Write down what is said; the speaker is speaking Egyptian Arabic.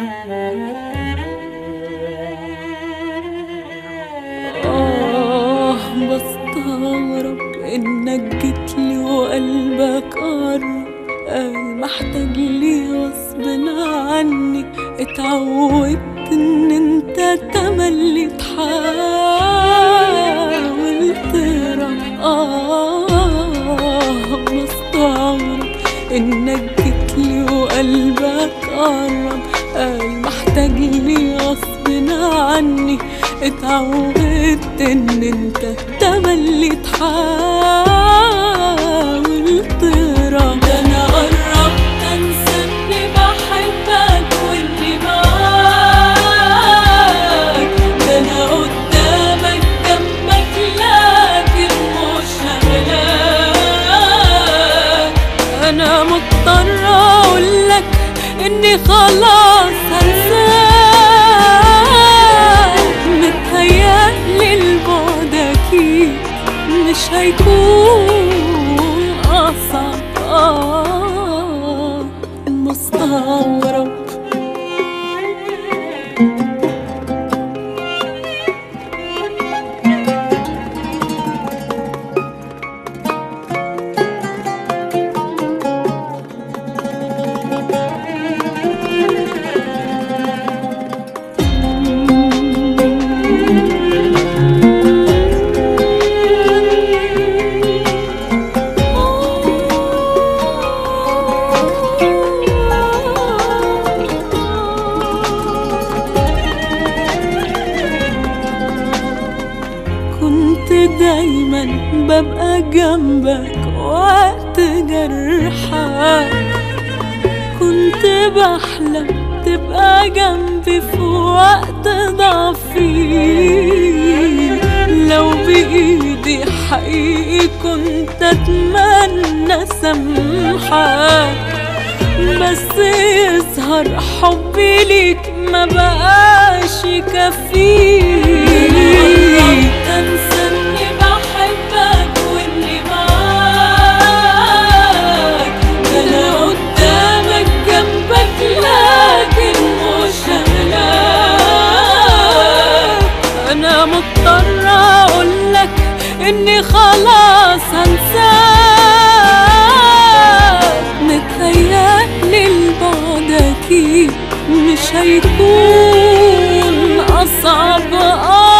آه بستغرب إنك جيتلي وقلبك قرب قال محتاج لي غصب عني اتعودت إن انت تملي تحاول تهرب آه بستغرب إنك جيتلي وقلبك قرب قال محتاج لي غصب عني اتعودت ان انت تملي تحاول تهرب ده انا قربت انسى اني بحبك واني معاك ده انا قدامك جنبك لكن مش هلاك انا مضطرة اقولك اني خلاص هنساك متهيألي البعد اكيد مش هيكون اصعب آه مستغرب كنت دايما ببقى جنبك وقت جرحك كنت بحلم تبقى جنبي في وقت ضعفي لو بإيدي حقيقي كنت أتمنى سامحك بس يظهر حبي ليك ما بقاش يكفيك تنسى اني بحبك واني معاك ده انا قدامك جنبك لكن مش هلاك انا مضطرة اقولك اني خلاص هنساك متهيألي البعد اكيد مش هيكون اصعب آه